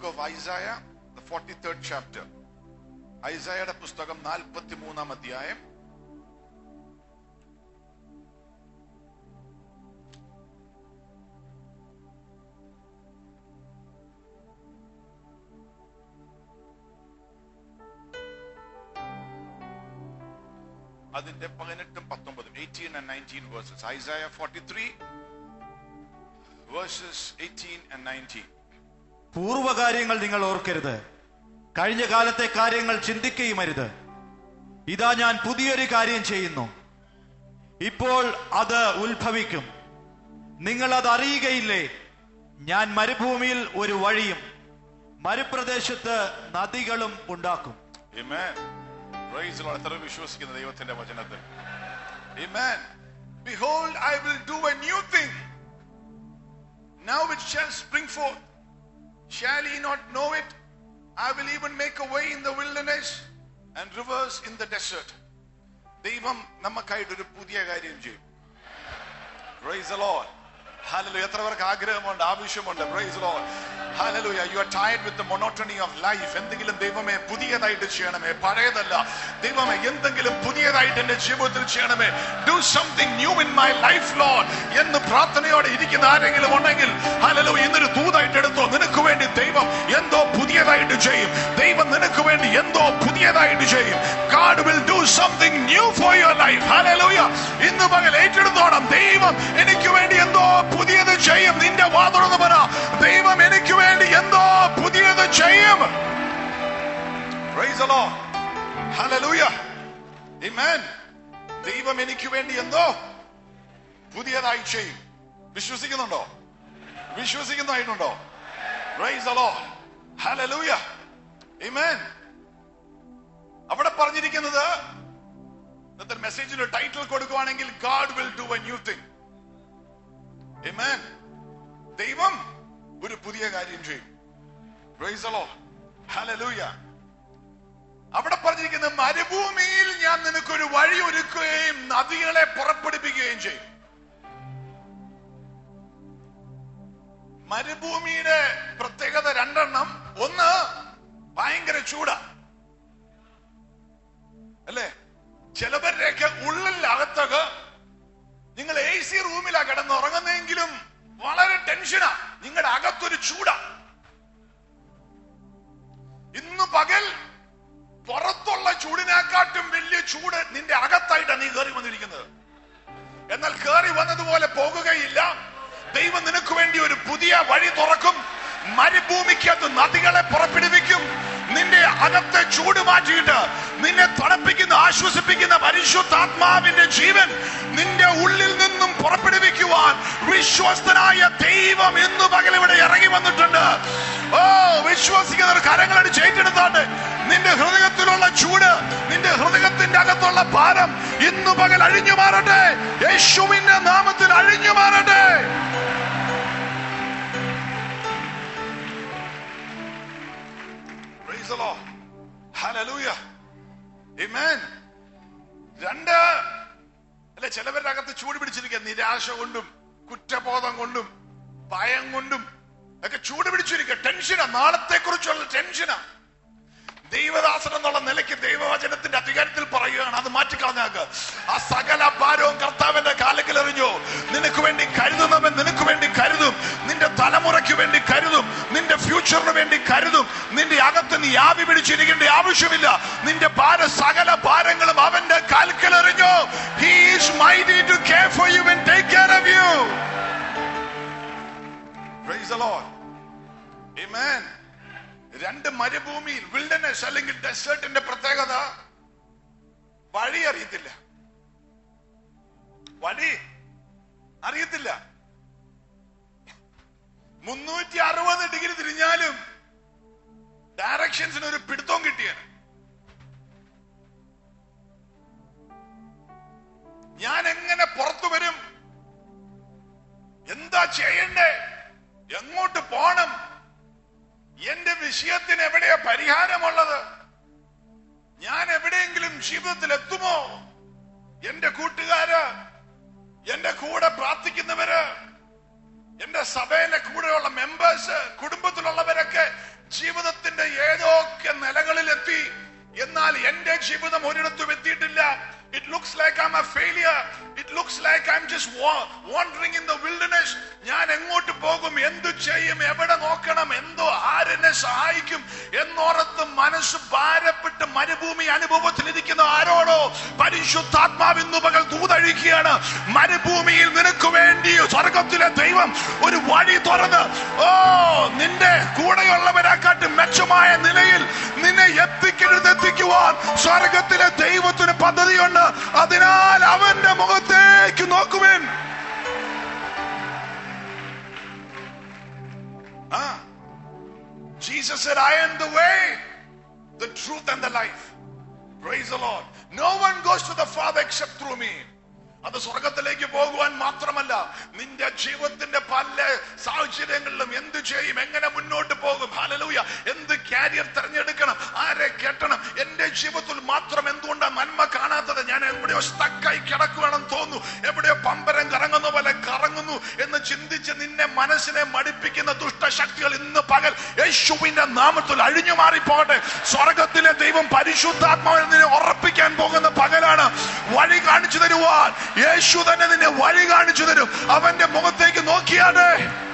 Book of Isaiah the forty third chapter ഐസായയുടെ പുസ്തകം നാൽപ്പത്തി മൂന്നാം അധ്യായം അതിന്റെ പതിനെട്ടും പത്തൊമ്പതും eighteen and nineteen verses Isaiah forty three verses eighteen and nineteen പൂർവകാര്യങ്ങൾ നിങ്ങൾ ഓർക്കരുത് കഴിഞ്ഞ കാലത്തെ കാര്യങ്ങൾ ചിന്തിക്കുകയും അരുത് ഇതാ ഞാൻ പുതിയൊരു കാര്യം ചെയ്യുന്നു ഇപ്പോൾ അത് ഉത്ഭവിക്കും നിങ്ങൾ അത് അറിയുകയില്ലേ ഞാൻ മരുഭൂമിയിൽ ഒരു വഴിയും മരുപ്രദേശത്ത് നദികളും ഉണ്ടാക്കും Amen. Praise the Lord. എത്ര വിശ്വസിക്കുന്ന ദൈവത്തിന്റെ വചനത്തിൽ Amen. Behold, I will do a new thing. Now it shall spring forth. Shall ye not know it? I will even make a way in the wilderness and rivers in the desert. ദൈവം നമുക്കായിട്ട് ഒരു പുതിയ കാര്യം ചെയ്യും Praise the Lord. Hallelujah. എത്ര പേർക്ക് ആഗ്രഹമുണ്ട് ആവശ്യമുണ്ട് Praise the Lord. Hallelujah. You are tired with the monotony of life. എന്തെങ്കിലും ദൈവമേ പുതിയതായിട്ട് ചെയ്യണമേ പഴയതല്ല ദൈവമേ എന്തെങ്കിലും പുതിയതായിട്ട് എന്റെ ജീവിതത്തിൽ ചെയ്യണമേ do something new in my life Lord എന്ന് പ്രാർത്ഥനയോടെ ഇരിക്കുന്ന ആരെങ്കിലും ഉണ്ടെങ്കിൽ ഹലലു ഇന്നൊരു ദൂതായിട്ട് എടുത്തോ നിനക്ക് വേണ്ടി ദൈവം എന്തോ പുതിയതായിട്ട് ചെയ്യും ദൈവം നിനക്ക് വേണ്ടി എന്തോ പുതിയതായിട്ട് ചെയ്യും God will do something new for your life. Hallelujah. ഇന്ന് പകൽ ഏറ്റെടുത്തോണം ദൈവം എനിക്ക് വേണ്ടി എന്തോ പുതിയത് ചെയ്യും നിന്റെ വാതുറന്ന് പറ ദൈവം എനിക്ക് വേണ്ടി എന്തോ പുതിയത് ചെയ്യും Praise the Lord. Hallelujah. Amen. ദൈവം എനിക്ക് വേണ്ടി എന്തോ പുതിയതായി ചെയ്യും വിശ്വസിക്കുന്നുണ്ടോ വിശ്വസിക്കുന്നതായിട്ടുണ്ടോ Praise the Lord. Hallelujah. Amen. അവിടെ പറഞ്ഞിരിക്കുന്നത് ഇന്നത്തെ മെസ്സേജിന് ടൈറ്റിൽ കൊടുക്കുവാണെങ്കിൽ God will do a new thing Amen. ദൈവം ഒരു പുതിയ കാര്യം ചെയ്യും Praise the Lord. Hallelujah. അവിടെ പറഞ്ഞിരിക്കുന്ന മരുഭൂമിയിൽ ഞാൻ നിനക്കൊരു വഴി ഒരുക്കുകയും നദികളെ പുറപ്പെടുപ്പിക്കുകയും ചെയ്യും മരുഭൂമിയുടെ പ്രത്യേകത രണ്ടെണ്ണം ഒന്ന് ഭയങ്കര ചൂടാ അല്ലേ ചിലവരുടെയൊക്കെ ഉള്ളിലകത്തൊക്കെ നിങ്ങൾ എ സി റൂമിലാ കിടന്ന് ഉറങ്ങുന്നെങ്കിലും വളരെ ടെൻഷനാ നിങ്ങളുടെ അകത്തൊരു ചൂടാ ഇന്ന് പകൽ പുറത്തുള്ള ചൂടിനെക്കാട്ടും വലിയ ചൂട് നിന്റെ അകത്തായിട്ടാണ് നീ കയറി വന്നിരിക്കുന്നത് എന്നാൽ കയറി വന്നതുപോലെ പോകുകയില്ല ദൈവം നിനക്ക് വേണ്ടി ഒരു പുതിയ വഴി തുറക്കും മരുഭൂമിക്കകത്ത് നദികളെ പുറപ്പെടുവിക്കും നിന്റെ അകത്തെ ചൂട് മാറ്റിയിട്ട് നിന്നെ തണുപ്പിക്കുന്ന ആശ്വസിപ്പിക്കുന്ന പരിശുദ്ധാത്മാവിന്റെ ജീവൻ നിന്റെ ഉള്ളിൽ നിന്നും പുറപ്പെടുവിക്കുവാൻ വിശ്വസ്തനായ ദൈവം ഇന്ന് പകൽ ഇവിടെ ഇറങ്ങി വന്നിട്ടുണ്ട് ഓ വിശ്വസിക്കുന്നവർ കരങ്ങളടിച്ച് ഏറ്റെടുത്താണ്ട് നിന്റെ ഹൃദയത്തിലുള്ള ചൂട് നിന്റെ ഹൃദയത്തിന്റെ അകത്തുള്ള ഭാരം ഇന്ന് പകൽ അഴിഞ്ഞു മാറട്ടെ യേശുവിന്റെ നാമത്തിൽ അഴിഞ്ഞു മാറട്ടെ Praise the Lord. Hallelujah. Amen. രണ്ട് അല്ലെ ചിലവരുടെ അകത്ത് ചൂട് പിടിച്ചിരിക്കുക നിരാശ കൊണ്ടും കുറ്റബോധം കൊണ്ടും ഭയം കൊണ്ടും ഒക്കെ ചൂട് പിടിച്ചിരിക്കുക ടെൻഷനാ നാളത്തെ കുറിച്ചുള്ള ടെൻഷനാ ദൈവദാസൻ എന്നുള്ള നിലയ്ക്ക് ദൈവവചനത്തിന്റെ അധികാരത്തിൽ പറയുകയാണ് അത് മാറ്റിക്കളഞ്ഞാക്ക് ആ സകല ഭാരവും കർത്താവിന്റെ കാലത്തിൽ എറിഞ്ഞു നിനക്ക് വേണ്ടി കരുതുന്നവൻ നിനക്ക് വേണ്ടി കരുതും നിന്റെ തലമുറയ്ക്ക് വേണ്ടി കരുതും നിന്റെ ഫ്യൂച്ചറിന് വേണ്ടി കരുതും നിന്റെ അകത്ത് നീ ആവി പിടിച്ചിരിക്കേണ്ട ആവശ്യമില്ല നിന്റെ ഭാര സകല ഭാരങ്ങളും അവന്റെ കാൽക്കൽ എറിഞ്ഞു He is mighty to care for you and take care of you. Praise the Lord. Amen. രണ്ട് മരുഭൂമിയിൽ വിൽഡനസ് അല്ലെങ്കിൽ ഡെസേർട്ടിന്റെ പ്രത്യേകത വഴി അറിയത്തില്ല വഴി അറിയത്തില്ല മുന്നൂറ്റി അറുപത് ഡിഗ്രി തിരിഞ്ഞാലും ഡയറക്ഷൻസിന് ഒരു പിടുത്തവും കിട്ടിയാണ് ഞാൻ എങ്ങനെ പുറത്തു വരും എന്താ ചെയ്യണ്ടേ എങ്ങോട്ട് പോണം എന്റെ വിഷയത്തിന് എവിടെയാ പരിഹാരമുള്ളത് ഞാൻ എവിടെയെങ്കിലും ജീവിതത്തിൽ എത്തുമോ എന്റെ കൂട്ടുകാര് എന്റെ കൂടെ പ്രാർത്ഥിക്കുന്നവര് എന്റെ സഭയിലെ കൂടെയുള്ള മെമ്പേഴ്സ് കുടുംബത്തിലുള്ളവരൊക്കെ ജീവിതത്തിന്റെ ഏതൊക്കെ നിലകളിലെത്തി എന്നാൽ എന്റെ ജീവിതം ഒരിടത്തും എത്തിയിട്ടില്ല it looks like I a failure it looks like I'm just wandering in the wilderness ഞാൻ എങ്ങോട്ട് പോകും എന്തു ചെയ്യും എവിടെ നോക്കണം എന്തോ ആരെന്നെ സഹായിക്കും എന്നോർത്ത് മനസ്സ് ഭാരപ്പെട്ട് മരുഭൂമി അനുഭവത്തിലിരിക്കുന്ന ആരോടോ പരിശുദ്ധാത്മാവ് ഇന്ന് പകൽ ദൂതഴിക്കുകയാണ് മരുഭൂമിയിൽ നിനക്ക് വേണ്ടി സ്വർഗത്തിലെ ദൈവം ഒരു വഴി തുറന്ന് ഓ നിന്റെ കൂടെയുള്ളവരെക്കാട്ട് മെച്ചമായ നിലയിൽ നിന്നെ എത്തിക്കരുതെത്തിക്കുവാൻ സ്വർഗത്തിലെ ദൈവത്തിന് പദ്ധതിയുണ്ട് അതിനാൽ അവന്റെ മുഖത്തേക്ക് നോക്കുവേൻ ആ Jesus said, I am the way, the truth, and the life. Praise the Lord. No one goes to the Father except through me. അത് സ്വർഗത്തിലേക്ക് പോകുവാൻ മാത്രമല്ല നിന്റെ ജീവിതത്തിന്റെ പല സാഹചര്യങ്ങളിലും എന്ത് ചെയ്യും എങ്ങനെ മുന്നോട്ട് പോകും ഹലലൂയ എന്ത് കാരിയർ തെരഞ്ഞെടുക്കണം ആരെ കെട്ടണം എന്റെ ജീവിതത്തിൽ മാത്രം എന്തുകൊണ്ടാണ് നന്മ കാണാത്തത് ഞാൻ എവിടെയോ സ്റ്റക്കായി കിടക്കുകയാണെന്ന് തോന്നുന്നു എവിടെയോ പമ്പരം കറങ്ങുന്ന പോലെ കറങ്ങുന്നു എന്ന് ചിന്തിച്ച് നിന്നെ മനസ്സിനെ മടിപ്പിക്കുന്ന ദുഷ്ടശക്തികൾ ഇന്ന് പകൽ യേശുവിന്റെ നാമത്തിൽ അഴിഞ്ഞു മാറിപ്പോകട്ടെ സ്വർഗത്തിലെ ദൈവം പരിശുദ്ധാത്മാവിൽ നിന്നെ ഉറപ്പിക്കാൻ പോകുന്ന പകലാണ് വഴി കാണിച്ചു തരുവാൻ യേശു തന്നെ നിന്നെ വഴി കാണിച്ചു തരും അവന്റെ മുഖത്തേക്ക് നോക്കിയാതെ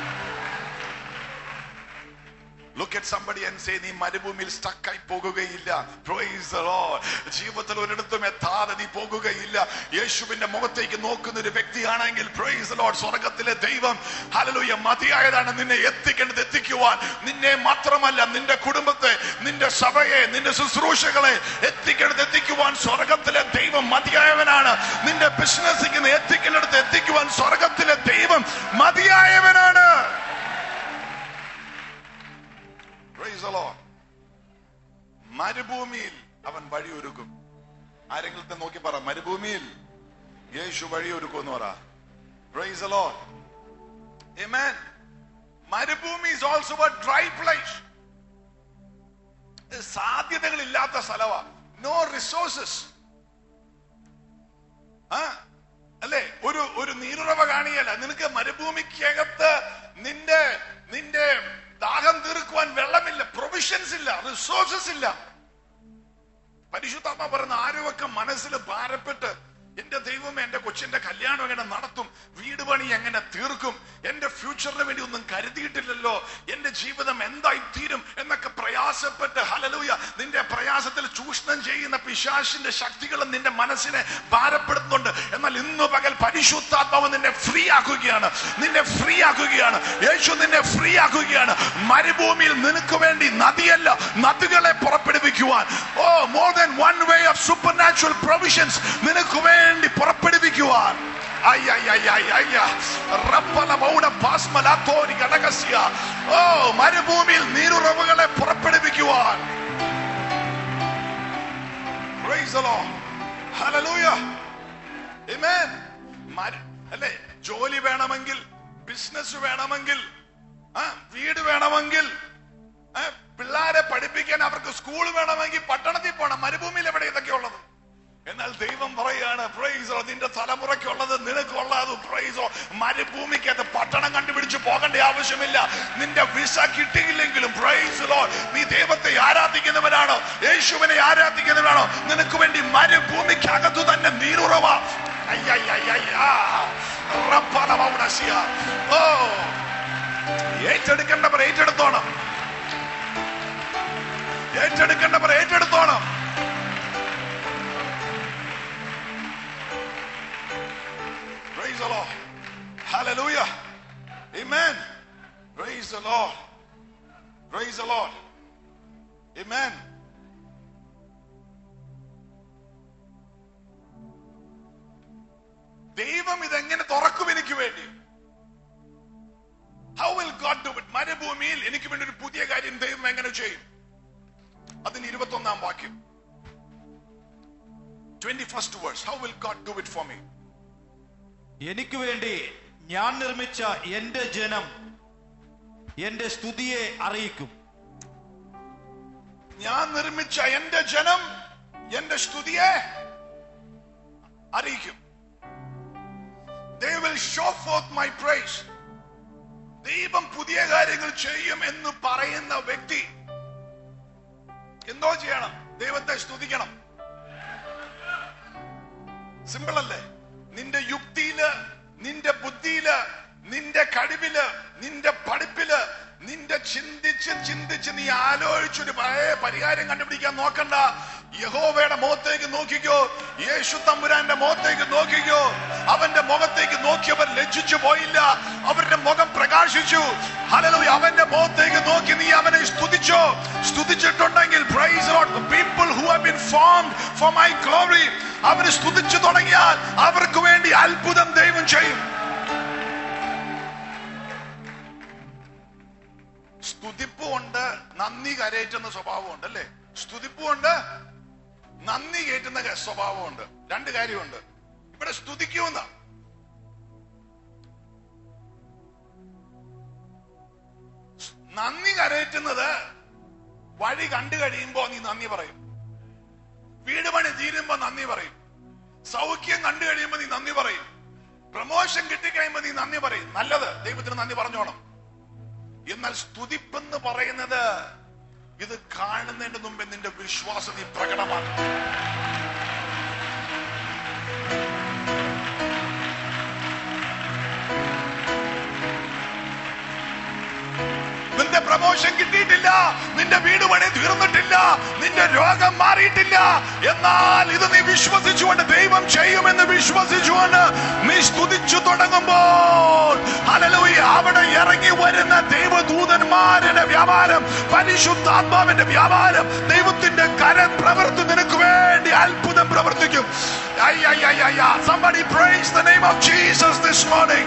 look at somebody and say നീ മരുഭൂമിയിൽ സ്റ്റക്കായി പോകുകയില്ല Praise the Lord. ജീവിതത്തിൽ ഒരിടത്തും എത്താതെ നീ പോകുകയില്ല യേശുവിന്റെ മുഖത്തേക്ക് നോക്കുന്ന ഒരു വ്യക്തിയാണെങ്കിൽ പ്രൈസ് ലോഡ് സ്വർഗത്തിലെ ദൈവം ഹലലൂയ മതിയായതാണ് നിന്നെ എത്തിക്കേണ്ടത് എത്തിക്കുവാൻ നിന്നെ മാത്രമല്ല നിന്റെ കുടുംബത്തെ നിന്റെ സഭയെ നിന്റെ ശുശ്രൂഷകളെ എത്തിക്കേണ്ടത് എത്തിക്കുവാൻ സ്വർഗത്തിലെ ദൈവം മതിയായവനാണ് നിന്റെ ബിസിനസ്സിന് എത്തിക്കേണ്ടത് എത്തിക്കുവാൻ സ്വർഗത്തിലെ ദൈവം മതിയായവനാണ് Praise the Lord. മരുഭൂമിയിൽ അവൻ വഴിയൊരുക്കും ആരെങ്കിലും നോക്കി പറ മരുഭൂമിയിൽ യേശു വഴിയൊരുക്കും എന്ന് പറ Praise the Lord. Amen. മരുഭൂമി is also a dry place. ഇത് സാധ്യതകളില്ലാത്ത സ്ഥലമാണ് നോ റിസോഴ്സസ് ആ അല്ലേ ഒരു ഒരു നീരുറവ കാണിയല്ല നിനക്ക് മരുഭൂമിക്കകത്ത് നിന്റെ നിന്റെ ദാഹം തീർക്കുവാൻ വെള്ളമില്ല പ്രൊവിഷൻസ് ഇല്ല റിസോഴ്സസ് ഇല്ല പരിശുദ്ധാത്മ പറയുന്ന ആരോഗ്യം മനസ്സിൽ ഭാരപ്പെട്ട് എന്റെ ദൈവമേ എന്റെ കൊച്ചിന്റെ കല്യാണം എങ്ങനെ നടത്തും വീട് പണി എങ്ങനെ തീർക്കും എന്റെ ഫ്യൂച്ചറിന് വേണ്ടി ഒന്നും കരുതിയിട്ടില്ലല്ലോ എന്റെ ജീവിതം എന്തായി തീരും എന്നൊക്കെ പ്രയാസപ്പെട്ട് ഹലലൂയ നിന്റെ പ്രയാസത്തിൽ ചൂഷണം ചെയ്യുന്ന പിശാശിന്റെ ശക്തികളും നിന്റെ മനസ്സിനെ ഭാരപ്പെടുത്തുന്നുണ്ട് എന്നാൽ ഇന്ന് പകൽ പരിശുദ്ധാത്മാവ് നിന്നെ ഫ്രീ ആക്കുകയാണ് നിന്നെ ഫ്രീ ആക്കുകയാണ് യേശു നിന്നെ ഫ്രീ ആക്കുകയാണ് മരുഭൂമിയിൽ നിനക്ക് വേണ്ടി നദിയല്ല നദികളെ പുറപ്പെടുവിക്കുവാൻ O more than one way of supernatural provisions നിനക്ക് വേണ്ടി പുറപ്പെടുവിക്കുവാൻ അയ്യ, അയ്യ, അയ്യ, അയ്യ, അയ്യ. റബ്ബല മൗഡ പാസ്മലാത്തോരി ഗടകസ്യ. ഓ മരുഭൂമിയിൽ നീരുറവുകളെ പുറപ്പെടുവിക്കുവാൻ Praise the Lord. Hallelujah. Amen. മര- അല്ലേ ജോലി വേണമെങ്കിൽ ബിസിനസ് വേണമെങ്കിൽ ആ, വീട് വേണമെങ്കിൽ ആ, പിള്ളാരെ പഠിപ്പിക്കാൻ അവർക്ക് സ്കൂൾ വേണമെങ്കിൽ പട്ടണത്തിൽ പോകണം മരുഭൂമിയിൽ എവിടെ ഇതൊക്കെ ഉള്ളത് എന്നാൽ ദൈവം പറയാണ് പ്രൈസോ നിന്റെ തലമുറയ്ക്കുള്ളത് നിനക്കുള്ളത് പ്രൈസോ മരുഭൂമിക്കകത്ത് പട്ടണം കണ്ടുപിടിച്ച് പോകേണ്ട ആവശ്യമില്ല നിന്റെ വിസ കിട്ടിയില്ലെങ്കിലും പ്രൈസോ നീ ദൈവത്തെ ആരാധിക്കുന്നവനാണോ യേശുവിനെ ആരാധിക്കുന്നവനാണോ നിനക്ക് വേണ്ടി മരുഭൂമിക്കകത്തു തന്നെ നീരുറവ അയ്യയ്യയ്യയ്യാ. റബ്ബലമൗനസ്യ. ഓ ഏറ്റെടുക്കേണ്ടവർ ഏറ്റെടുത്തോണം ഏറ്റെടുക്കേണ്ടവർ ഏറ്റെടുത്തോണം Praise the Lord. Hallelujah. Amen. Praise the Lord. Praise the Lord. Amen. ദൈവം ഇതെങ്ങനെ തുറക്കും എനിക്ക് വേണ്ടി how will God do it മരുഭൂമിയിൽ എനിക്ക് വേണ്ടി ഒരു പുതിയ കാര്യം ദൈവം എങ്ങനെ ചെയ്യും അതിന് ഇരുപത്തി ഒന്നാം വാക്യം twenty first verse how will God do it for me എനിക്ക് വേണ്ടി ഞാൻ നിർമ്മിച്ച എന്റെ ജനം എന്റെ സ്തുതിയെ അറിയിക്കും ഞാൻ നിർമ്മിച്ച എന്റെ ജനം എന്റെ സ്തുതിയെ അറിയിക്കും They will show forth my praise. ദൈവം പുതിയ കാര്യങ്ങൾ ചെയ്യും എന്ന് പറയുന്ന വ്യക്തി എന്തോ ചെയ്യണം ദൈവത്തെ സ്തുതിക്കണം സിമ്പിൾ അല്ലേ നിന്റെ യുക്തിയില് നിന്റെ ബുദ്ധിയില് നിന്റെ കഴിവില് നിന്റെ പഠിപ്പില് നിന്റെ ചിന്തിച്ച് ചിന്തിച്ച് നീ ആലോചിച്ചൊരു പഴയ പരിഹാരം കണ്ടുപിടിക്കാൻ നോക്കണ്ട യഹോവയുടെ മുഖത്തേക്ക് നോക്കിക്കോ യേശു തമ്പുരാന്റെ മുഖത്തേക്ക് നോക്കിക്കോ അവന്റെ മുഖത്തേക്ക് നോക്കിയവർ ലജ്ജിച്ചു പോയില്ല അവരുടെ മുഖം പ്രകാശിച്ചു ഹല്ലേലൂയ അവന്റെ മുഖത്തേക്ക് നോക്കി നീ അവനെ സ്തുതിച്ചോ സ്തുതിച്ചിട്ടുണ്ടെങ്കിൽ praise Lord people who have been formed for my glory അവര് സ്തുതിച്ചു തുടങ്ങിയാൽ അവർക്ക് വേണ്ടി അത്ഭുതം ദൈവം ചെയ്യും സ്തുതിപ്പ് കൊണ്ട് നന്ദി കരയേറ്റുന്ന സ്വഭാവമുണ്ട് അല്ലേ സ്തുതിപ്പ് കൊണ്ട് നന്ദി കയറ്റുന്ന ക- സ്വഭാവമുണ്ട് രണ്ട് കാര്യമുണ്ട് ഇവിടെ സ്തുതിക്കുമെന്ന നന്ദി കരയേറ്റുന്നത് വഴി കണ്ടു കഴിയുമ്പോ നീ നന്ദി പറയും വീട് പണി തീരുമ്പോ നന്ദി പറയും സൗഖ്യം കണ്ടു കഴിയുമ്പോ നീ നന്ദി പറയും പ്രമോഷൻ കിട്ടിക്കഴിയുമ്പോ നീ നന്ദി പറയും നല്ലത് ദൈവത്തിന് നന്ദി പറഞ്ഞോണം എന്നാൽ സ്തുതിപ്പെന്ന് പറയുന്നത് ഇത് കാണുന്നതിന്റെ മുമ്പേ നിന്റെ വിശ്വാസം നീ പ്രകടമാക്കണം നിന്റെ പ്രമോഷൻ കിട്ടിയിട്ടില്ല നിന്റെ വീട് പണി തീർന്നിട്ടില്ല നിന്റെ രോഗം മാറിയിട്ടില്ല എന്നാൽ ഇത് നീ വിശ്വസിച്ചുകൊണ്ട് ദൈവം ചെയ്യുമെന്ന് വിശ്വസിച്ചുകൊണ്ട് നീ സ്തുതിച്ചു തുടങ്ങുമ്പോൾ ഹല്ലേലൂയ അവിടെ ഇറങ്ങി വരുന്ന ദൈവദൂതന്മാരുടെ വ്യാപാരം പരിശുദ്ധാത്മാവിന്റെ വ്യാപാരം ദൈവത്തിന്റെ കരം പ്രവർത്തി നിനക്ക് വേണ്ടി അത്ഭുതം പ്രവർത്തിക്കും Ay, ay, ay, ay, ay. Somebody praise the name of Jesus this morning.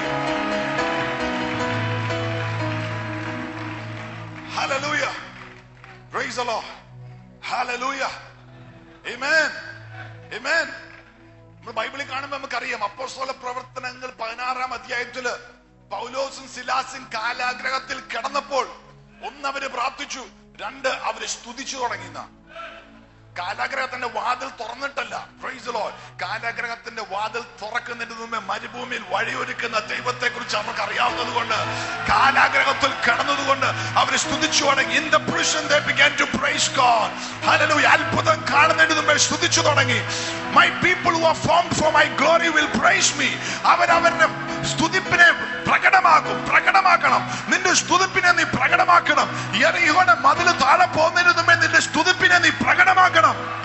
Hallelujah. Praise the Lord. Hallelujah. Amen. Amen. നമ്മൾ ബൈബിളിൽ കാണുമ്പോൾ നമുക്കറിയാം അപ്പോസ്തല പ്രവർത്തനങ്ങൾ പതിനാറാം അധ്യായത്തില് പൗലോസും സിലാസും കാലാഗ്രഹത്തിൽ കിടന്നപ്പോൾ ഒന്ന് അവര് പ്രാർത്ഥിച്ചു രണ്ട് അവര് സ്തുതിച്ചു തുടങ്ങിന്ന കാലാഗ്രഹത്തിന്റെ വാതിൽ തുറന്നിട്ടല്ല പ്രൈസ് ലോർഡ് കാലാഗ്രഹത്തിന്റെ വാതിൽ തുറക്കുന്നതിന് മുമ്പേ മരുഭൂമിയിൽ വഴിയൊരുക്കുന്ന ദൈവത്തെ കുറിച്ച് അവർക്ക് അറിയാവുന്നത് കൊണ്ട് കാലാഗ്രഹത്തിൽ കടന്നതുകൊണ്ട് അവർ സ്തുതിച്ചു തുടങ്ങി in the prison they began to praise God hallelujah അത്ഭുതം കാണുന്നതിന് മുമ്പേ സ്തുതിച്ചു തുടങ്ങി my people who are formed for my glory will praise me അവരവരുടെ സ്തുതിപ്പിനെ പ്രകടമാക്കും പ്രകടമാക്കണം നിന്റെ സ്തുതിപ്പിനെ നീ പ്രകടമാക്കണം എറിയുടെ മതില് താഴെ പോകുന്നതിന് മുമ്പേ നിന്റെ സ്തുതിപ്പിനെ നീ പ്രകടമാക്കണം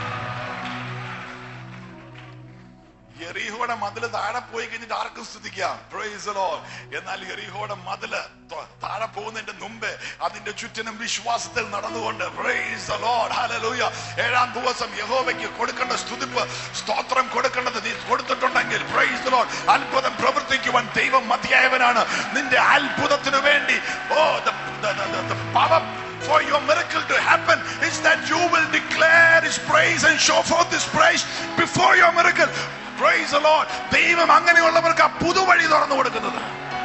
എറിഹോടെ മതില് താഴെ പോയി കഴിഞ്ഞിട്ട് ആർക്കും സ്തുതിക്കാം Praise the Lord. എന്നാൽ എറിഹോടെ മതില് ത- താഴെ പോകുന്നതിന്റെ മുമ്പേ അതിന്റെ ചുറ്റിനും വിശ്വാസത്തിൽ നടന്നുകൊണ്ട് Praise the Lord. Hallelujah. ഏഴാം ദിവസം യഹോവയ്ക്ക് കൊടുക്കേണ്ട സ്തുതിപ്പ് സ്തോത്രം കൊടുക്കേണ്ടത് നീ കൊടുത്തിട്ടുണ്ടെങ്കിൽ Praise the Lord. അത്ഭുതം പ്രവർത്തിക്കുവാൻ ദൈവം മതിയായവനാണ് നിന്റെ അത്ഭുതത്തിനു വേണ്ടി ഓ the, the, the, the, the power for your miracle to happen is that you will declare his praise and show forth his praise before your miracle. Praise the Lord. ദൈവം അങ്ങനെയുള്ളവർക്ക് ആ പുതുവഴി തുറന്നു കൊടുക്കുന്നത്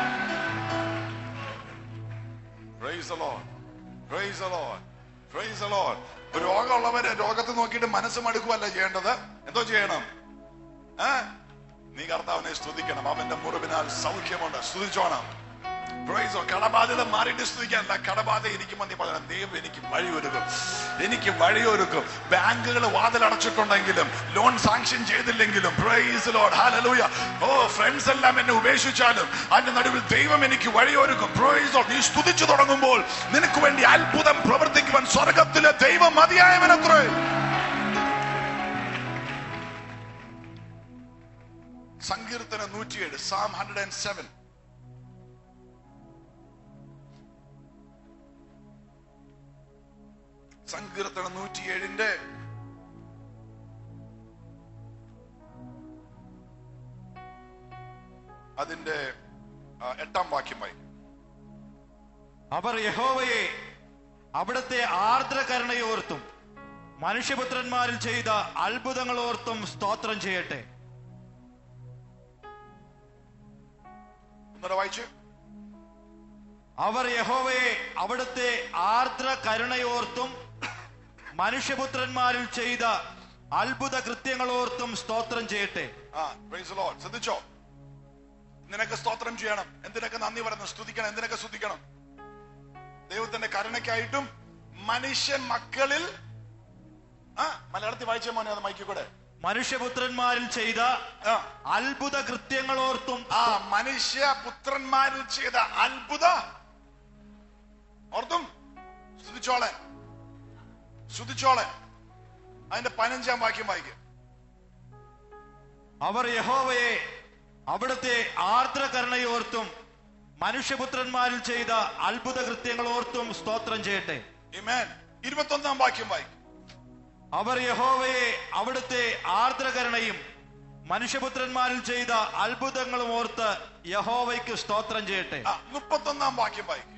Praise the Lord. Praise the Lord. Praise the Lord. ഒരു രോഗമുള്ളവര് രോഗത്തെ നോക്കിയിട്ട് മനസ്സ് മടുക്കുവല്ല ചെയ്യേണ്ടത് എന്തോ ചെയ്യണം ഏ? നീ കർത്താവിനെ സ്തുതിക്കണം അവന്റെ മുറിവിനാൽ സൗഖ്യമുണ്ട് സ്തുതിച്ചോണം Praise the Lord. കടബാധ്യത മാറിയിട്ട് സ്തുതിക്കാനല്ല കടബാധ ഇരിക്കുമ്പോൾ നീ പറയണം ദൈവം എനിക്ക് വഴിയൊരുക്കും എനിക്ക് വഴിയൊരുക്കും ബാങ്കുകൾ വാതിലടച്ചിട്ടുണ്ടെങ്കിലും ലോൺ സാങ്ഷൻ ചെയ്തില്ലെങ്കിലും praise Lord hallelujah O friends എല്ലാം എന്നെ ഉപേക്ഷിച്ചാലും അതിന്റെ നടുവിൽ ദൈവം എനിക്ക് വഴിയൊരുക്കും പ്രൈസ് ലോഡ് നീ സ്തുതിച്ചു തുടങ്ങുമ്പോൾ നിനക്ക് വേണ്ടി അത്ഭുതം പ്രവർത്തിക്കുവാൻ സ്വർഗത്തിലെ ദൈവം മതിയായവനത്രേ സങ്കീർത്തന നൂറ്റിയേഴ് സാം ഹൺഡ്രഡ് ആൻഡ് സെവൻ സങ്കീർത്തനം നൂറ്റിയേഴിന്റെ അതിന്റെ ആ, എട്ടാം വാക്യമായി അവർ യഹോവയെ അവിടുത്തെ ആർദ്രകരുണയോർത്തും മനുഷ്യപുത്രന്മാരിൽ ചെയ്ത അത്ഭുതങ്ങൾ ഓർത്തും സ്തോത്രം ചെയ്യട്ടെ ഒന്നുകൂടെ വായിച്ചു അവർ യഹോവയെ അവിടുത്തെ ആർദ്ര കരുണയോർത്തും മനുഷ്യപുത്രന്മാരിൽ ചെയ്ത അത്ഭുത കൃത്യങ്ങളോർത്തും സ്തോത്രം ചെയ്യട്ടെ ആ പ്രൈസ് ലോർഡ് ശ്രദ്ധിച്ചോ നിനക്ക് സ്തോത്രം ചെയ്യണം എന്തിനൊക്കെ നന്ദി പറയുന്നു സ്തുതിക്കണം എന്തിനൊക്കെ സ്തുതിക്കണം ദൈവത്തിന്റെ കരുണയ്ക്കായിട്ടും മനുഷ്യ മക്കളിൽ ആ മലയാളത്തിൽ വായിച്ച മോനെ അത് മൈക്കിൽ കൂടെ മനുഷ്യപുത്രന്മാരിൽ ചെയ്ത ആ അത്ഭുത കൃത്യങ്ങളോർത്തും ആ മനുഷ്യ പുത്രന്മാരിൽ ചെയ്ത അത്ഭുത ഓർത്തും സ്തുതിച്ചോളൻ സ്തുതിച്ചോളൻ അതിന്റെ പതിനഞ്ചാം വാക്യം വായിക്കും അവർ യഹോവയെ അവിടുത്തെ ആർദ്രകരുണയോർത്തും മനുഷ്യപുത്രന്മാരിൽ ചെയ്ത അത്ഭുത കൃത്യങ്ങളോർത്തും സ്തോത്രം ചെയ്യട്ടെ ഇമേൻ ഇരുപത്തൊന്നാം വാക്യം വായിക്കും അവർ യഹോവയെ അവിടുത്തെ ആർദ്രകരുണയും മനുഷ്യപുത്രന്മാരിൽ ചെയ്ത അത്ഭുതങ്ങളും ഓർത്ത് യഹോവയ്ക്ക് സ്തോത്രം ചെയ്യട്ടെ ആ മുപ്പത്തൊന്നാം വാക്യം വായിക്കും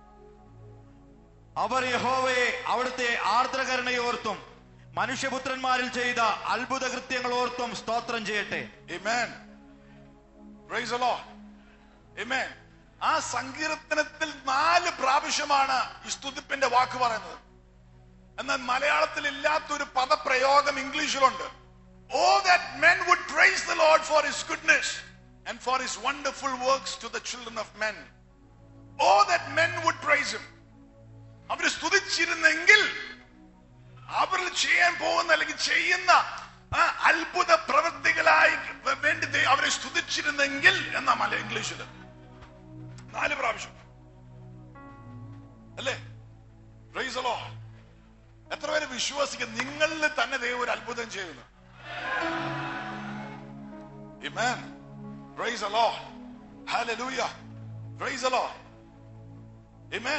അവർ യഹോവയെ അവിടുത്തെ ആർദ്രകരുണയോർത്തും മനുഷ്യപുത്രന്മാരിൽ ചെയ്ത അത്ഭുത കൃത്യങ്ങളോർത്തും സ്തോത്രം ചെയ്യട്ടെ Amen. Praise the Lord. Amen. ആ സങ്കീർത്തനത്തിൽ നാല് പ്രാവശ്യമാണ് ഈ സ്തുതിപ്പിന്റെ വാക്ക് പറയുന്നത് എന്നാൽ മലയാളത്തിൽ ഇല്ലാത്തൊരു പദപ്രയോഗം ഇംഗ്ലീഷിലുണ്ട് O that men would praise the Lord for his goodness and for his wonderful works to the children of men. Oh that men would praise him. അവർ സ്തുതിച്ചിരുന്നെങ്കിൽ അവരിൽ ചെയ്യാൻ പോകുന്ന അല്ലെങ്കിൽ ചെയ്യുന്ന ആ അത്ഭുത പ്രവൃത്തികളായി വേണ്ടി ദൈ- അവരെ സ്തുതിച്ചിരുന്നെങ്കിൽ എന്നാ മല ഇംഗ്ലീഷിൽ നാല് പ്രാവശ്യം അല്ലേ Praise the Lord. എത്ര പേര് വിശ്വസിക്കും നിങ്ങളിൽ തന്നെ ദൈവം ഒരു അത്ഭുതം ചെയ്യുന്നു Amen. Praise the Lord. Hallelujah. Praise the Lord. Amen.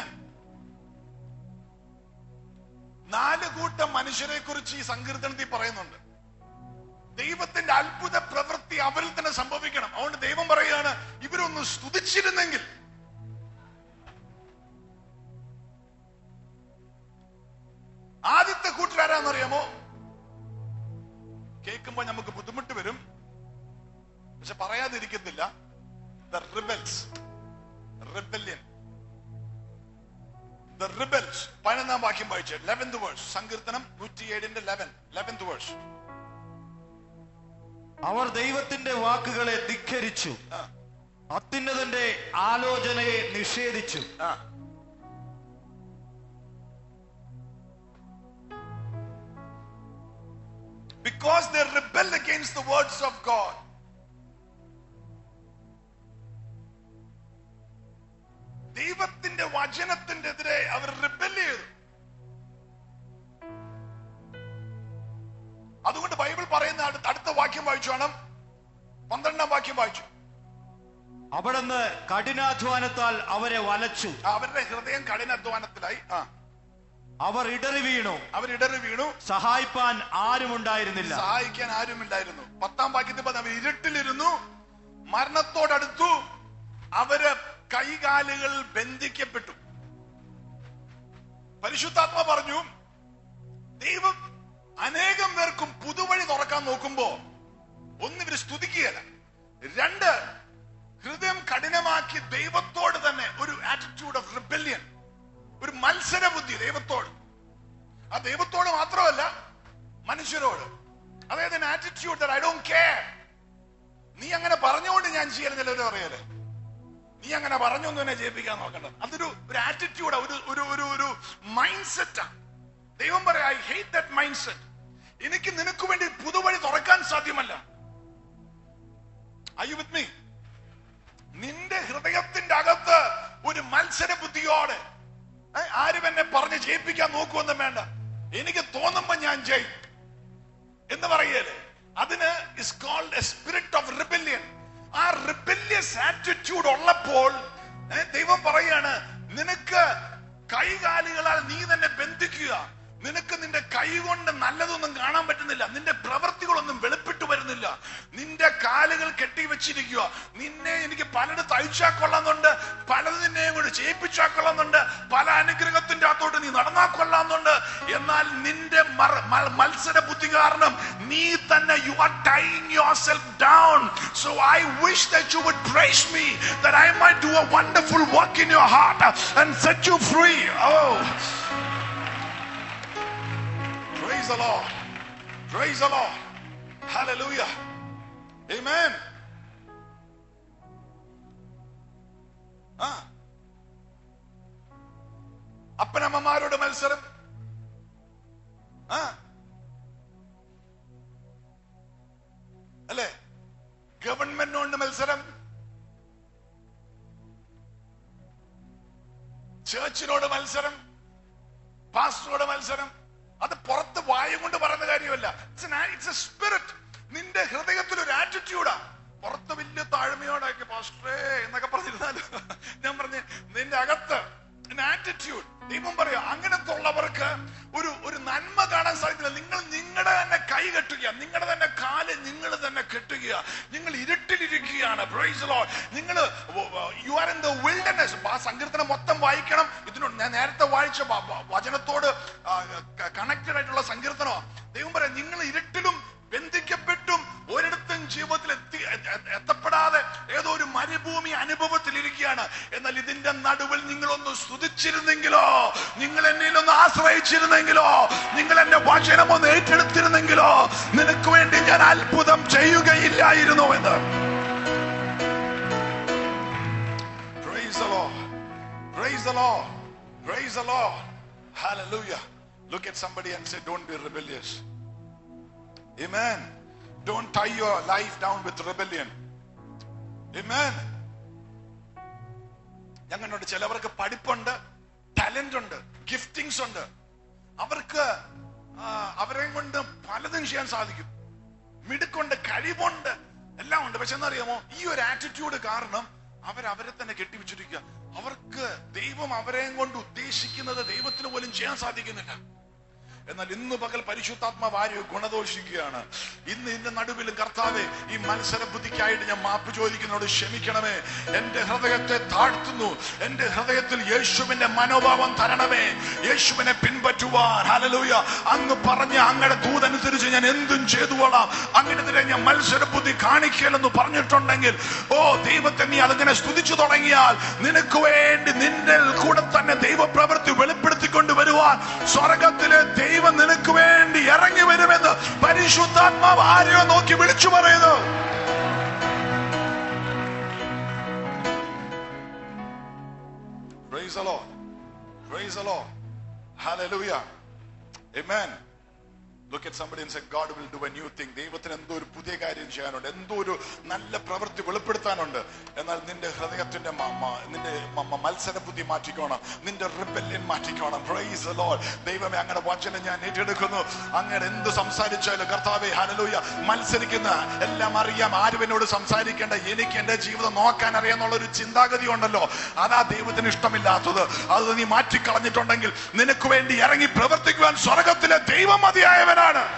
നാല് കൂട്ടം മനുഷ്യരെ കുറിച്ച് ഈ സങ്കീർത്തനത്തിൽ പറയുന്നുണ്ട് ദൈവത്തിന്റെ അത്ഭുത പ്രവൃത്തി അവരിൽ തന്നെ സംഭവിക്കണം അതുകൊണ്ട് ദൈവം പറയുകയാണ് ഇവരൊന്ന് സ്തുതിച്ചിരുന്നെങ്കിൽ ആദ്യത്തെ കൂട്ടരാരാന്നറിയാമോ കേൾക്കുമ്പോൾ നമുക്ക് ബുദ്ധിമുട്ട് വരും പക്ഷെ പറയാതിരിക്കുന്നില്ല the rebels rebellion the rebels പതിനൊന്നാം വാക്യം വായിച്ച് ലെവൻത് വേഴ്സ് സങ്കീർത്തനം നൂറ്റിയേഴിന്റെ ലെവൻ ലെവൻത് വേഴ്സ് അവർ ദൈവത്തിന്റെ വാക്കുകളെ ധിഖരിച്ചു അത്യുന്നതന്റെ ആലോചനയെ നിഷേധിച്ചു Because they rebel against the words of God. ദൈവത്തിന്റെ വചനത്തിന്റെ എതിരെ അവർ റിബൽ ചെയ്തു അതുകൊണ്ട് ബൈബിൾ പറയുന്ന അടുത്ത അടുത്ത വാക്യം വായിച്ചു വേണം പന്ത്രണ്ടാം വാക്യം വായിച്ചു അവിടുന്ന് കഠിനാധ്വാനത്താൽ അവരെ വലച്ചു അവരുടെ ഹൃദയം കഠിനാധ്വാനത്തിലായി ആ അവർ ഇടറി വീണു അവരിടറി വീണു സഹായിപ്പാൻ ആരുമുണ്ടായിരുന്നില്ല സഹായിക്കാൻ ആരുമില്ലായിരുന്നു പത്താം വാക്യത്തിൽ പറഞ്ഞ അവർ ഇരുട്ടിലിരുന്നു മരണത്തോടടുത്തു അവര് കൈകാലുകൾ ബന്ധിക്കപ്പെട്ടു പരിശുദ്ധാത്മ പറഞ്ഞു ദൈവം അനേകം പേർക്കും പുതുവഴി തുറക്കാൻ നോക്കുമ്പോ ഒന്ന് ഇവര് സ്തുതിക്കുകയല്ല രണ്ട് ഹൃദയം കഠിനമാക്കി ദൈവത്തോട് തന്നെ ഒരു ആറ്റിറ്റ്യൂഡ് ഓഫ് റിബല്യൻ ഒരു മത്സര ബുദ്ധി ദൈവത്തോട് ആ ദൈവത്തോട് മാത്രമല്ല മനുഷ്യരോട് അതായത് ആറ്റിറ്റ്യൂഡ് ഐ ഡോണ്ട് കെയർ നീ അങ്ങനെ പറഞ്ഞുകൊണ്ട് ഞാൻ ചെയ്യുന്നില്ല പറയല്ലേ നീ അങ്ങനെ പറഞ്ഞൊന്നും എന്നെ ജയിപ്പിക്കാൻ നോക്കണ്ട അതൊരു ഒരു ആറ്റിറ്റ്യൂഡ് ഒരു ഒരു ഒരു ഒരു മൈൻഡ് സെറ്റാ ദൈവം പറയാ I hate that mindset എനിക്ക് നിനക്ക് വേണ്ടി പുതുവഴി തുറക്കാൻ സാധ്യമല്ല ഐ വിത്ത് മീ നിന്റെ ഹൃദയത്തിന്റെ അകത്ത് ഒരു മത്സര ബുദ്ധിയോടെ ഏ, ആരും എന്നെ പറഞ്ഞ് ജയിപ്പിക്കാൻ നോക്കുവൊന്നും വേണ്ട എനിക്ക് തോന്നുമ്പോ ഞാൻ ജയിക്കും എന്ന് പറയല്ലേ അതിന് is called a spirit of rebellion ആ റിബല്യസ് ആറ്റിറ്റ്യൂഡ് ഉള്ളപ്പോൾ ഏ, ദൈവം പറയാണ് നിനക്ക് കൈകാലുകളാൽ നീ തന്നെ ബന്ധിക്കുക നിനക്ക് നിന്റെ കൈ കൊണ്ട് നല്ലതൊന്നും കാണാൻ പറ്റുന്നില്ല നിന്റെ പ്രവൃത്തികളൊന്നും വെളിപ്പെട്ടു വരുന്നില്ല നിന്റെ കാലുകൾ കെട്ടിവെച്ചിരിക്കുക നിന്നെ എനിക്ക് പലയിടത്ത് അയച്ചാൽ കൊള്ളാന്നുണ്ട് പലത് നിന്നെയും കൂടി ചെയ്യിപ്പിച്ചാൽ കൊള്ളാന്നുണ്ട് പല അനുഗ്രഹത്തിന്റെ അകത്തോട്ട് നീ നടന്നാൽ കൊള്ളാന്നുണ്ട് എന്നാൽ നിന്റെ മറ- മ- മത്സര ബുദ്ധി കാരണം നീ തന്നെ you are tying yourself down so I wish that you would praise me that I might do a wonderful work in your heart and set you free O Praise the Lord. Praise the Lord. Hallelujah. Amen. ആ അപ്പനമ്മമാരുടെ മത്സരം ആ ചേർച്ചിനോട് മത്സരം പാസ്റ്ററോട് മത്സരം അത് പുറത്ത് വായു കൊണ്ട് പറയുന്ന കാര്യമല്ല ഇറ്റ്സ് എ സ്പിരിറ്റ് നിന്റെ ഹൃദയത്തിൽ ഒരു ആറ്റിറ്റ്യൂഡാ പുറത്ത് വലിയ താഴ്മയോടൊക്കെ പാസ്റ്ററേ എന്നൊക്കെ പറഞ്ഞിരുന്നാലും ഞാൻ പറഞ്ഞു നിന്റെ അകത്ത് ആറ്റിറ്റ്യൂഡ് ദൈവം പറയാ അങ്ങനത്തെ ഉള്ളവർക്ക് ഒരു ഒരു നന്മ കാണാൻ സാധിക്കില്ല നിങ്ങൾ നിങ്ങളുടെ തന്നെ കൈ കെട്ടുക നിങ്ങളുടെ തന്നെ കാല് നിങ്ങൾ തന്നെ കെട്ടുക നിങ്ങൾ ഇരുട്ടിലിരിക്കുകയാണ് നിങ്ങൾ you are in the wilderness ആ സങ്കീർത്തനം മൊത്തം വായിക്കണം ഇതിനോട് ഞാൻ നേരത്തെ വായിച്ച വ- വ- വചനത്തോട് കണക്റ്റഡ് ആയിട്ടുള്ള സങ്കീർത്തനമാണ് ദൈവം പറയാം നിങ്ങൾ ഇരുട്ടിലും ബന്ധിക്കപ്പെട്ടും ഒരിടത്തും ജീവിതത്തിൽ എത്തി എ- എ- എത്തപ്പെടാതെ ഏതോ ഒരു മരുഭൂമി അനുഭവത്തിൽ ഇരിക്കുകയാണ് എന്നാൽ ഇതിന്റെ നടുവിൽ നിങ്ങളൊന്ന് സ്തുതിച്ചിരുന്നെങ്കിലോ നിങ്ങൾ എന്നിലൊന്ന് ആശ്രയിച്ചിരുന്നെങ്കിലോ നിങ്ങൾ എന്റെ വചനം ഒന്ന് ഏറ്റെടുത്തിരുന്നെങ്കിലോ നിനക്ക് വേണ്ടി ഞാൻ അത്ഭുതം ചെയ്യുകയില്ലായിരുന്നു എന്ന് Praise the Lord. Praise the Lord. Praise the Lord. Hallelujah. Look at somebody and say, Don't be rebellious. Amen. Don't tie your life down with rebellion. Amen. ഞങ്ങളുണ്ട് ചിലവർക്ക് പഠിപ്പുണ്ട് ടാലന്റ് ഉണ്ട് ഗിഫ്റ്റിങ്സ് ഉണ്ട് അവർക്ക് ആ, അവരെയും കൊണ്ട് പലതും ചെയ്യാൻ സാധിക്കും മിടുക്കുണ്ട് കഴിവുണ്ട് എല്ലാം ഉണ്ട് പക്ഷെ എന്നറിയാമോ ഈ ഒരു ആറ്റിറ്റ്യൂഡ് കാരണം അവർ അവരെ തന്നെ കെട്ടിവെച്ചിരിക്കുക അവർക്ക് ദൈവം അവരെയും കൊണ്ട് ഉദ്ദേശിക്കുന്നത് ദൈവത്തിന് പോലും ചെയ്യാൻ സാധിക്കുന്നില്ല എന്നാൽ ഇന്ന് പകൽ പരിശുദ്ധാത്മാവ് ആരെയോ ഗുണദോഷിക്കുകയാണ് ഇന്ന് ഇതിന്റെ നടുവിലും കർത്താവെ ഈ മത്സര ബുദ്ധിക്കായിട്ട് ഞാൻ മാപ്പ് ചോദിക്കുന്നതോട് ക്ഷമിക്കണമേ എന്റെ ഹൃദയത്തെ താഴ്ത്തുന്നു എന്റെ ഹൃദയത്തിൽ യേശുവിന്റെ മനോഭാവം തരണമേ യേശുവിനെ പിൻപറ്റുവാൻ ഹല്ലേലൂയ അങ്ങ് പറഞ്ഞ അങ്ങയുടെ ദൂതനുസരിച്ച് ഞാൻ എന്തും ചെയ്തുകൊള്ളാം അങ്ങനെതിരെ ഞാൻ മത്സര ബുദ്ധി കാണിക്കലെന്ന് പറഞ്ഞിട്ടുണ്ടെങ്കിൽ ഓ ദൈവത്തെ നീ അതിങ്ങനെ സ്തുതിച്ചു തുടങ്ങിയാൽ നിനക്ക് വേണ്ടി നിന്റെ കൂടെ തന്നെ ദൈവപ്രവൃത്തി വെളിപ്പെടുത്തിക്കൊണ്ട് വരുവാൻ സ്വർഗത്തിലെ ദൈവം നിനക്ക് വേണ്ടി ഇറങ്ങി വരുമെന്ന് പരിശുദ്ധാത്മാവ് ആരെയോ നോക്കി വിളിച്ചു പറയുന്നു Praise the Lord. Praise the Lord. Hallelujah. Amen. Look at somebody and say, God will do a new thing. ദൈവത്തിന് എന്തോ ഒരു പുതിയ കാര്യം ചെയ്യാനുണ്ട് എന്തോ ഒരു നല്ല പ്രവൃത്തി വെളിപ്പെടുത്താനുണ്ട് എന്നാൽ നിന്റെ ഹൃദയത്തിന്റെ മ- മ- നിന്റെ മ- മ- മത്സര ബുദ്ധി മാറ്റിക്കോണം നിന്റെ റിബല്യൻ മാറ്റിക്കോണം പ്രൈസ് the Lord. ദൈവമേ അങ്ങയുടെ വചനം ഞാൻ ഏറ്റെടുക്കുന്നു അങ്ങയുടെ എന്ത് സംസാരിച്ചാലും കർത്താവേ ഹനലൂയ മത്സരിക്കുന്ന എല്ലാം അറിയാം ആരും എന്നോട് സംസാരിക്കേണ്ട എനിക്ക് എന്റെ ജീവിതം നോക്കാൻ അറിയാന്നുള്ള ഒരു ചിന്താഗതി ഉണ്ടല്ലോ അതാ ദൈവത്തിന് ഇഷ്ടമില്ലാത്തത് അത് നീ മാറ്റിക്കളഞ്ഞിട്ടുണ്ടെങ്കിൽ നിനക്ക് വേണ്ടി ഇറങ്ങി പ്രവർത്തിക്കുവാൻ സ്വർഗത്തിലെ ദൈവം മതിയായവനാണ്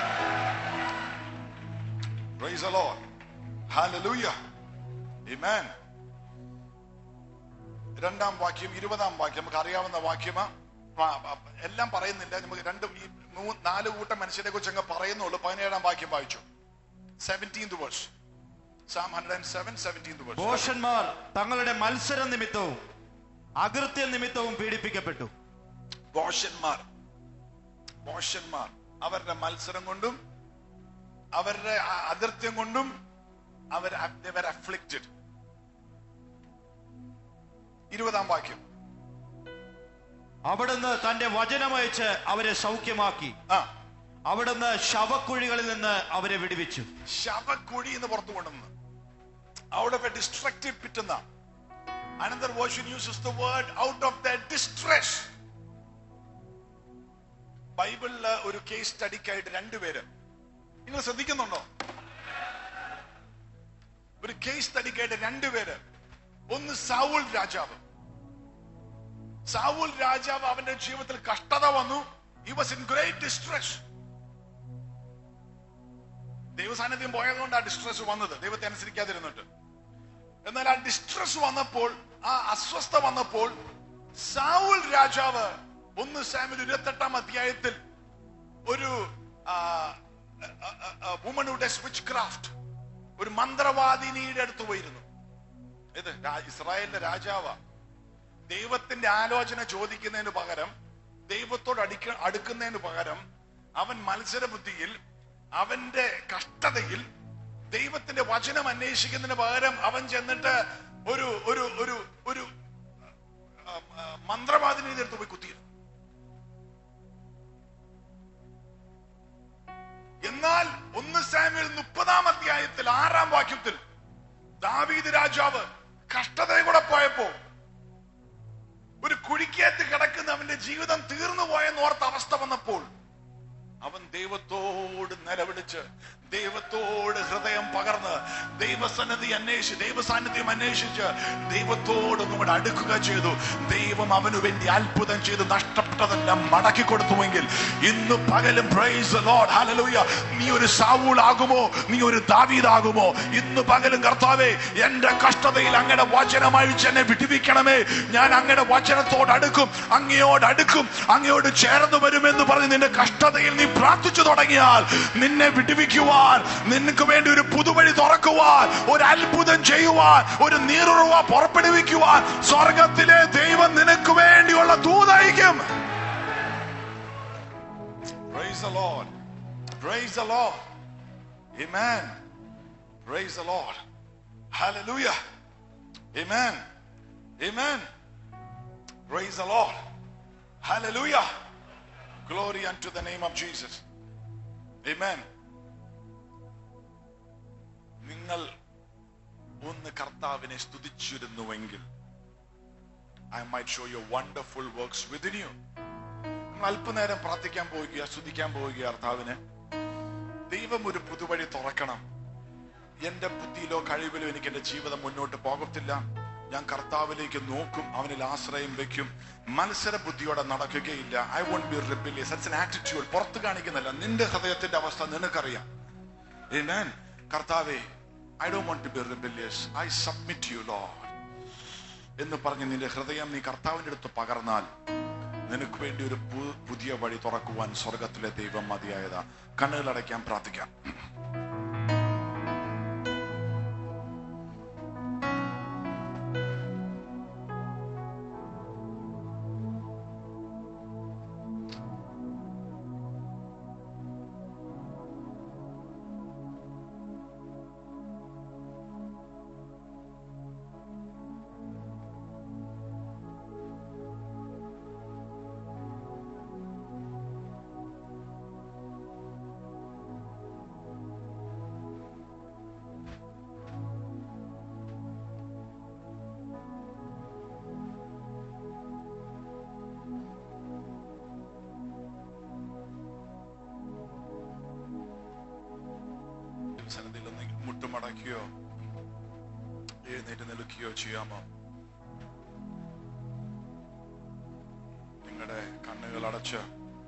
Praise the Lord. Hallelujah. Amen. രണ്ടാം വാക്യം ഇരുപതാം വാക്യം നമുക്ക് അറിയാവുന്ന വാക്യമാ ആ, ആ, എല്ലാം പറയുന്നില്ല നമുക്ക് രണ്ട് ഈ മൂ- നാല് കൂട്ടം മനുഷ്യരെ കുറിച്ച് അങ്ങ് പറയുന്നുള്ളൂ പതിനേഴാം വാക്യം വായിച്ചു seventeenth verse Psalm hundred and seven seventeenth verse ഭോഷന്മാർ തങ്ങളുടെ മത്സര നിമിത്തവും അകൃത്യ നിമിത്തവും പീഡിപ്പിക്കപ്പെട്ടു ബോഷന്മാർ ബോഷന്മാർ അവരുടെ മത്സരം കൊണ്ടും അവരുടെ ആ- അതിർത്തിയം കൊണ്ടും അവർ അഫ്ലിക്റ്റഡ് ഇരുപതാം വാക്യം അവിടുന്ന് തന്റെ വചനമയച്ച് അവരെ സൗഖ്യമാക്കി ആ അവിടുന്ന് ശവക്കുഴികളിൽ നിന്ന് അവരെ വിടുവിച്ചു ശവക്കുഴി എന്ന് പുറത്തു കൊണ്ടുവന്ന് out of a destructive pit എന്ന another version uses the word out of their distress ബൈബിളില് ഒരു കേസ് സ്റ്റഡിക്കായിട്ട് രണ്ടുപേര് നിങ്ങൾ ശ്രദ്ധിക്കുന്നുണ്ടോ ഒരു കേസ് സ്റ്റഡിക്കായിട്ട് രണ്ടുപേര് ഒന്ന് സാവൂൾ രാജാവ് സാവൂൾ രാജാവ് അവന്റെ ജീവിതത്തിൽ കഷ്ടത വന്നു he was in great distress ദൈവസാന്നിധ്യം പോയതുകൊണ്ട് ആ ഡിസ്ട്രസ് വന്നത് ദൈവത്തെ അനുസരിക്കാതിരുന്നിട്ട് എന്നാൽ ആ ഡിസ്ട്രസ് വന്നപ്പോൾ ആ അസ്വസ്ഥ വന്നപ്പോൾ സാവുൽ രാജാവ് ഒന്ന് സാമിൽ ഇരുപത്തെട്ടാം അധ്യായത്തിൽ ഒരു വുമൺ സ്വിച്ച് ക്രാഫ്റ്റ് ഒരു മന്ത്രവാദിനിയുടെ അടുത്ത് പോയിരുന്നു ഇത് രാ- ഇസ്രായേലിന്റെ രാജാവാ ദൈവത്തിന്റെ ആലോചന ചോദിക്കുന്നതിന് പകരം ദൈവത്തോട് അടിക്ക അടുക്കുന്നതിന് പകരം അവൻ മത്സര ബുദ്ധിയിൽ അവന്റെ കഷ്ടതയിൽ ദൈവത്തിന്റെ വചനം അന്വേഷിക്കുന്നതിന് പകരം അവൻ ചെന്നിട്ട് ഒരു ഒരു ഒരു ഒരു ആ, ആ, മന്ത്രവാദിനിയുടെ അടുത്ത് പോയി കുത്തിയിരുന്നു എന്നാൽ ഒന്ന് സാമ്യൽ മുപ്പതാം അധ്യായത്തിൽ ആറാം വാക്യത്തിൽ ദാവീദ് രാജാവ് കഷ്ടതയും കൂടെ പോയപ്പോ ഒരു കുഴിക്കകത്ത് ജീവിതം തീർന്നു പോയെന്ന് ഓർത്ത അവസ്ഥ വന്നപ്പോൾ അവൻ ദൈവത്തോട് നിലവിളിച്ച് ദൈവത്തോട് ഹൃദയം പകർന്ന് ദൈവസന്നിധി അന്വേഷിച്ച് ദൈവസാന്നിധ്യം അന്വേഷിച്ച് ദൈവത്തോട് ഒന്നുകൂടെ അടുക്കുക ചെയ്തു ദൈവം അവന് വേണ്ടി അത്ഭുതം ചെയ്ത് നഷ്ടപ്പെട്ടതെല്ലാം മടക്കി കൊടുത്തുവെങ്കിൽ ഇന്ന് പകലും പ്രൈസ് ലോഡ് ഹല്ലേലൂയ നീ ഒരു സാവൂൾ ആകുമോ നീ ഒരു ദാവീദാകുമോ ഇന്ന് പകലും കർത്താവേ എന്റെ കഷ്ടതയിൽ അങ്ങയുടെ വചനമായി എന്നെ വിടിവിക്കണമേ ഞാൻ അങ്ങയുടെ വചനത്തോട് അടുക്കും അങ്ങയോട് അടുക്കും അങ്ങയോട് ചേർന്ന് വരുമെന്ന് പറഞ്ഞ് നിന്റെ കഷ്ടതയിൽ നീ പ്രാർത്ഥിച്ചു തുടങ്ങിയാൽ നിന്നെ വിടുവിക്കുവാൻ നിനക്ക് വേണ്ടി ഒരു പുതുവഴി തുറക്കുവാൻ ഒരു അത്ഭുതം ചെയ്യുവാൻ ഒരു നീറുറവ പുറപ്പെടുവിക്കുവാൻ സ്വർഗത്തിലെ ദൈവം നിനക്ക് വേണ്ടിയുള്ള ദൂതയക്കും Praise the Lord. Praise the Lord. Amen. Praise the Lord. Hallelujah. Amen. Amen. Praise the Lord. Hallelujah. Glory unto the name of Jesus. Amen. നിങ്ങൾ ഒന്ന് കർത്താവിനെ സ്തുതിച്ചിരുന്നുവെങ്കിൽ I might show you wonderful works within you നിങ്ങൾ അല്പനേരം പ്രാർത്ഥിക്കാൻ പോവുക സ്തുതിക്കാൻ പോവുക കർത്താവിന് ദൈവം ഒരു പുതുവഴി തുറക്കണം എന്റെ ബുദ്ധിയിലോ കഴിവിലോ എനിക്ക് എന്റെ ജീവിതം മുന്നോട്ട് പോകത്തില്ല ഞാൻ കർത്താവിലേക്ക് നോക്കും അവനിൽ ആശ്രയം വെക്കും മത്സര ബുദ്ധിയോടെ നടക്കുകയില്ല I won't be rebellious it's an attitude പുറത്ത് കാണിക്കുന്നില്ല നിന്റെ ഹൃദയത്തിന്റെ അവസ്ഥ നിനക്കറിയാം Amen. കർത്താവേ I do want to be rebellious I submit you Lord എന്ന് പറഞ്ഞ് നിന്റെ ഹൃദയം നീ കർത്താവിന്റെ അടുത്ത് പകർന്നാൽ നിനക്ക് വേണ്ടി ഒരു പു- പുതിയ വഴി തുറക്കുവാൻ സ്വർഗത്തിലെ ദൈവം മതിയായതാ കണ്ണുകളടയ്ക്കാൻ പ്രാർത്ഥിക്കാം സന്നിധിയിൽ ഒന്ന് മുട്ടുമടക്കുകയോ എഴുന്നേറ്റ് നിൽക്കുകയോ ചെയ്യാമോ നിങ്ങളുടെ കണ്ണുകൾ അടച്ച്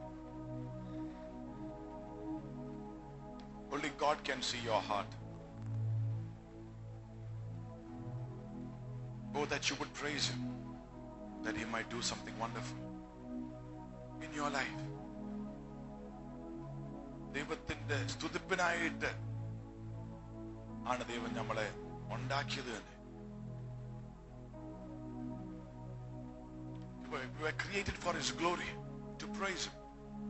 Only God can see your heart. Oh, that you would praise Him, that He might do something wonderful in your life. ദൈവത്തിന്റെ സ്തുതിപ്പിനായിട്ട് ആണ് ദൈവം നമ്മളെ ഉണ്ടാക്കിയത് തന്നെ We were- we were created for His glory, to praise Him.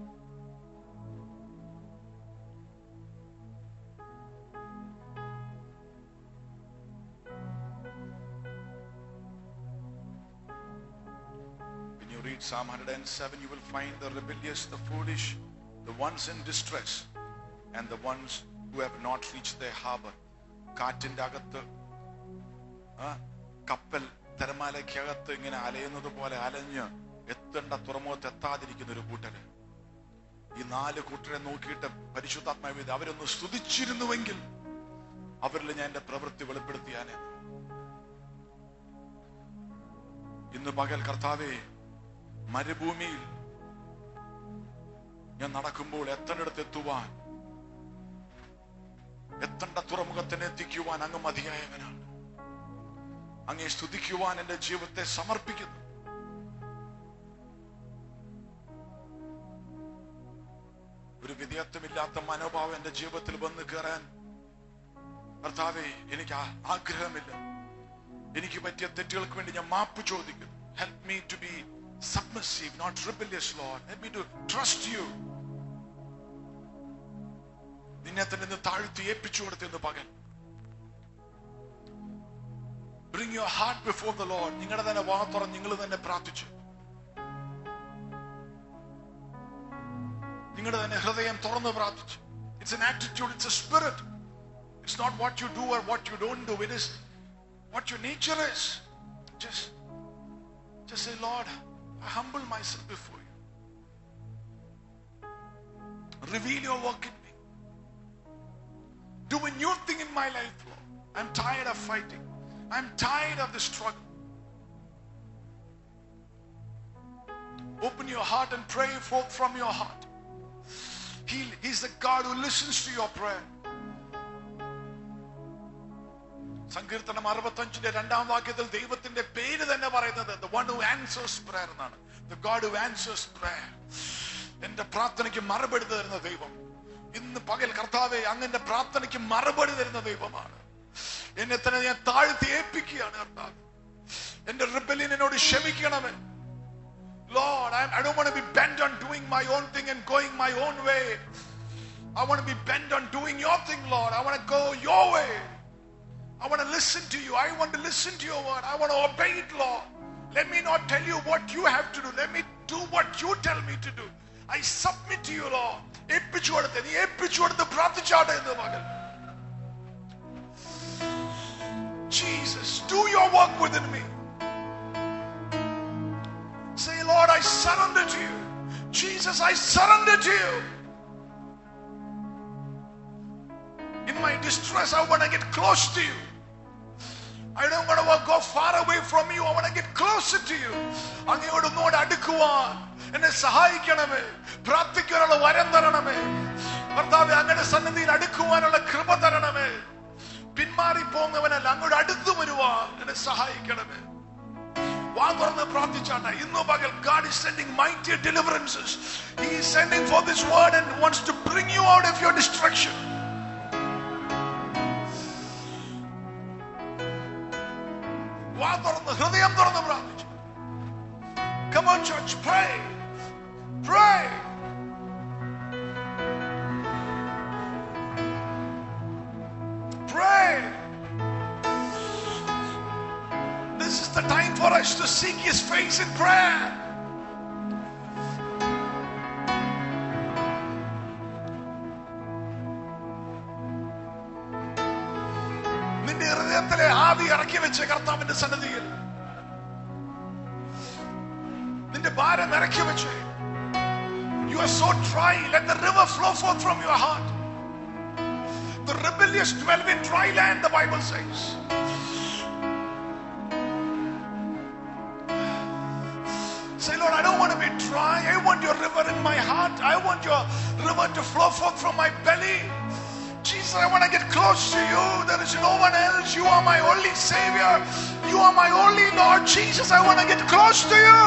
When you read Psalm 107, you will find the rebellious, the foolish, the ones in distress, and the ones who have not reached their harbor. കാറ്റിന്റെ അകത്ത് ആ, കപ്പൽ തിരമാലയ്ക്കകത്ത് ഇങ്ങനെ അലയുന്നത് പോലെ അലഞ്ഞ് എത്തേണ്ട തുറമുഖത്ത് എത്താതിരിക്കുന്ന ഒരു കൂട്ടര് ഈ നാല് കൂട്ടരെ നോക്കിയിട്ട് പരിശുദ്ധാത്മാവ് അവരൊന്ന് സ്തുതിച്ചിരുന്നുവെങ്കിൽ അവരിൽ ഞാൻ എന്റെ പ്രവൃത്തി വെളിപ്പെടുത്തിയാനെ ഇന്ന് പകൽ കർത്താവേ മരുഭൂമിയിൽ ഞാൻ നടക്കുമ്പോൾ എത്തേണ്ടടുത്ത് എത്തുവാൻ എത്തേണ്ട തുറമുഖത്തിന് എത്തിക്കുവാൻ അങ്ങ് മതിയായവനാണ് അങ്ങേ സ്തുതിക്കുവാൻ എന്റെ ജീവിതത്തെ സമർപ്പിക്കുന്നു ഒരു വിധേയത്വമില്ലാത്ത മനോഭാവം എന്റെ ജീവിതത്തിൽ വന്ന് കയറാൻ കർത്താവേ എനിക്ക് ആ- ആഗ്രഹമില്ല എനിക്ക് പറ്റിയ തെറ്റുകൾക്ക് വേണ്ടി ഞാൻ മാപ്പ് ചോദിക്കുന്നു help me to be submissive not rebellious Lord help me to trust you നിന്നെ തന്നെ ഇന്ന് താഴ്ത്തി ഏൽപ്പിച്ചു കൊടുത്തെന്ന് പകൽ bring your heart before the Lord നിങ്ങളുടെ തന്നെ വാ തുറന്ന് നിങ്ങൾ തന്നെ പ്രാർത്ഥിച്ചു നിങ്ങളുടെ തന്നെ ഹൃദയം തുറന്ന് പ്രാർത്ഥിച്ചു it's an attitude it's a spirit it's not what you do or what you don't do it is what your nature is. Just, just say, Lord, I humble myself before you. Reveal your work in me. Do a new thing in my life, Lord. I'm tired of fighting. I'm tired of the struggle. Open your heart and pray forth from your heart. He, he's the God who listens to your prayer. സങ്കീർത്തനം അറുപത്തഞ്ചിന്റെ രണ്ടാം വാക്യത്തിൽ ദൈവത്തിന്റെ പേര് തന്നെ പറയുന്നത് the one who answers prayer എന്നാണ് the God who answers prayer എന്റെ പ്രാർത്ഥനയ്ക്ക് മറുപടി തരുന്ന ദൈവം ഇന്ന് പകൽ കർത്താവെ അങ്ങന്റെ പ്രാർത്ഥനയ്ക്ക് മറുപടി തരുന്ന ദൈവമാണ് എന്നെ തന്നെ ഞാൻ താഴ്ത്തി ഏൽപ്പിക്കുകയാണ് കർത്താവ് എന്റെ റിബലിയൻ എന്നോട് ക്ഷമിക്കണമേ Lord, I, I don't want to be bent on doing my own thing and going my own way. I want to be bent on doing your thing, Lord. I want to go your way. I want to listen to you. I want to listen to your word. I want to obey it, Lord. Let me not tell you what you have to do. Let me do what you tell me to do. I submit to you, Lord. ഏൽപ്പിച്ചു കൊടുത്ത് നീ ഏൽപ്പിച്ചു കൊടുത്ത് പ്രാർത്ഥിച്ചാട്ടെ എന്ന് മകൻ Jesus, do your work within me. Say, Lord, I surrender to you. Jesus, I surrender to you. In my distress, I want to get close to you. I don't want to go far away from you. I want to get closer to you. അങ്ങയോട് ഒന്നുകൂടെ അടുക്കുവാൻ എന്നെ സഹായിക്കണമേ പ്രാർത്ഥിക്കാനുള്ള വരം തരണമേ ഭർത്താവെ അങ്ങയുടെ സന്നിധിയിൽ അടുക്കുവാനുള്ള കൃപ തരണമേ പിന്മാറി പോകുന്നവനല്ല അങ്ങോട്ട് അടുത്തു വരുവാൻ എന്നെ സഹായിക്കണമേ വാ തുറന്ന് പ്രാർത്ഥിച്ചാട്ടെ ഇന്ന് പകൽ God is sending mighty deliverances. He is sending for this word and wants to bring you out of your destruction. വാ തുറന്ന് ഹൃദയം തുറന്ന് പ്രാർത്ഥിച്ചു Come on, church, pray. Pray. Pray. This is the time for us to seek His face in prayer. നിന്റെ ഹൃദയത്തിലെ ആവി ഇറക്കി വെച്ച് കർത്താവിന്റെ സന്നദ്ധിയിൽ നിന്റെ ഭാരം ഇറക്കി വെച്ച് You are so dry. Let the river flow forth from your heart. The rebellious dwell in dry land, the Bible says. Say, Lord, I don't want to be dry. I want your river in my heart. I want your river to flow forth from my belly. Jesus, I want to get close to you. There is no one else. You are my only Savior. You are my only Lord. Jesus, I want to get close to you.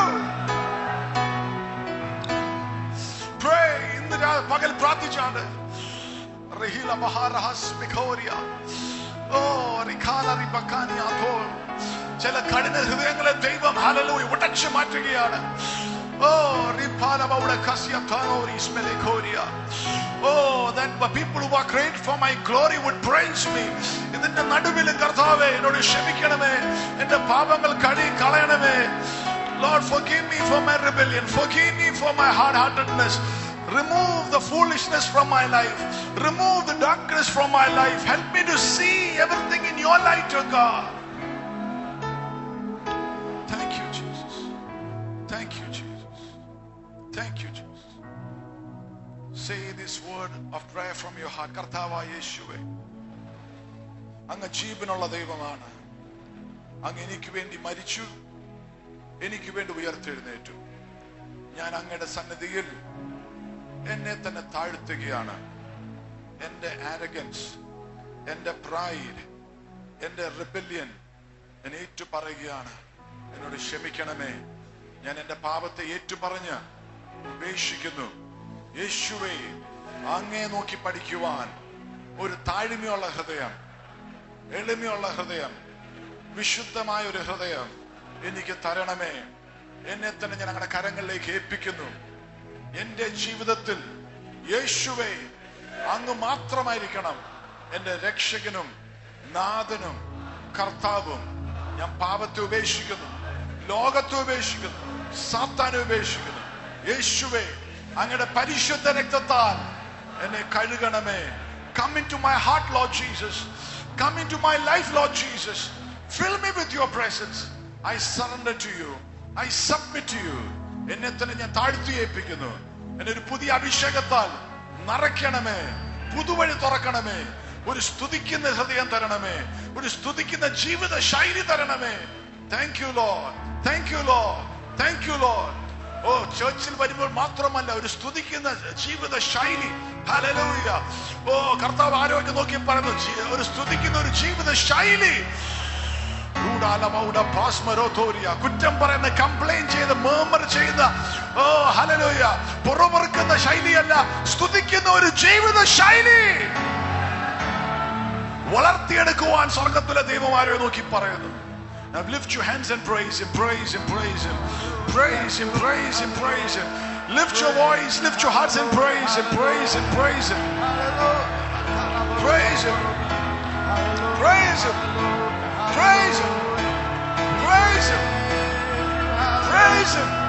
Pray. ഇന്ന് രാ- പകൽ പ്രാർത്ഥിച്ചാണ് റഹീല മഹാരഹസ് മിഖോരിയ. ഓ, റിഖാല റിബക്കാനി ആഥോൾ. ചില കഠിന ഹൃദയങ്ങളെ ദൈവം hallelujah ഉടച്ചു മാറ്റുകയാണ് ഓ റിഫാലമൗടെ കസ്യത്താനോരീസ് മെലിഖോരിയ. Oh, that the people who are great for my glory would praise me. ഇതിന്റെ നടുവിലും കർത്താവേ എന്നോട് ക്ഷമിക്കണമേ എന്റെ പാപങ്ങൾ കഴുകി കളയണമേ Lord, forgive me for my rebellion. Forgive me for my hard-heartedness. Remove the foolishness from my life. Remove the darkness from my life. Help me to see everything in your light, O God. Thank you, Jesus. Thank you, Jesus. Thank you, Jesus. Say this word of prayer from your heart. കർത്താവായ യേശുവേ അങ്ങ് ജീവനുള്ള ദൈവമാണ് അങ്ങ് എനിക്ക് വേണ്ടി മരിച്ചു എനിക്ക് വേണ്ടി ഉയർത്തെഴുന്നേറ്റു ഞാൻ അങ്ങയുടെ സന്നിധിയിൽ എന്നെ തന്നെ താഴ്ത്തുകയാണ് എൻ്റെ ആരഗൻസ് എൻ്റെ പ്രൈഡ് എൻ്റെ റിബല്യൻ ഞാൻ ഏറ്റു പറയുകയാണ് എന്നോട് ക്ഷമിക്കണമേ ഞാൻ എൻ്റെ പാപത്തെ ഏറ്റുപറഞ്ഞ് ഉപേക്ഷിക്കുന്നു യേശുവേ അങ്ങേ നോക്കി പഠിക്കുവാൻ ഒരു താഴ്മയുള്ള ഹൃദയം എളിമയുള്ള ഹൃദയം വിശുദ്ധമായ ഒരു ഹൃദയം എനിക്ക് തരണമേ എന്നെ തന്നെ ഞാൻ അങ്ങയുടെ കരങ്ങളിലേക്ക് ഏൽപ്പിക്കുന്നു എന്റെ ജീവിതത്തിൽ യേശുവെ അങ്ങ് മാത്രമായിരിക്കണം എന്റെ രക്ഷകനും നാഥനും കർത്താവും ഞാൻ പാപത്തെ ഉപേക്ഷിക്കുന്നു ലോകത്തെ ഉപേക്ഷിക്കുന്നു സാത്താനെ ഉപേക്ഷിക്കുന്നു യേശുവെ അങ്ങയുടെ പരിശുദ്ധ രക്തത്താൽ എന്നെ കഴുകണമേ come into my heart Lord Jesus come into my life Lord Jesus Fill me with your presence. I surrender to you. I submit to you. എന്നെ തന്നെ ഞാൻ താഴ്ത്തി ഏൽപ്പിക്കുന്നു എന്നെ ഒരു പുതിയ അഭിഷേകത്താൽ നിറയ്ക്കണമേ പുതുവഴി തുറക്കണമേ ഒരു സ്തുതിക്കുന്ന ഹൃദയം തരണമേ ഒരു സ്തുതിക്കുന്ന ജീവിത ശൈലി തരണമേ thank you lord thank you lord thank you lord ഓ ചേർച്ചിൽ വരുമ്പോൾ മാത്രമല്ല ഒരു സ്തുതിക്കുന്ന ജീവിത ശൈലി ഹല്ലേലൂയ ഓ കർത്താവ് ആരോഗ്യം നോക്കി പറയുന്നു ജി- ഒരു സ്തുതിക്കുന്ന ഒരു ജീവിത ശൈലി ഊടാലമൗഡ പാസ്മരോത്തോരിയ. കുറ്റം പറയുന്ന കംപ്ലൈന്റ് ചെയ്ത് മേമർ ചെയ്യുന്ന ഓ ഹലലോയ പുറമറുക്കുന്ന ശൈലിയല്ല സ്തുതിക്കുന്ന ഒരു ജീവിത ശൈലി വളർത്തിയെടുക്കുവാൻ സ്വർഗത്തിലെ ദൈവമാരെ നോക്കി പറയുന്നു Now lift your hands and praise him, praise him, praise him, praise him, praise him, praise him. Lift your voice, lift your hearts and praise him, praise him, praise him, praise him, praise him, praise him, praise him, praise him.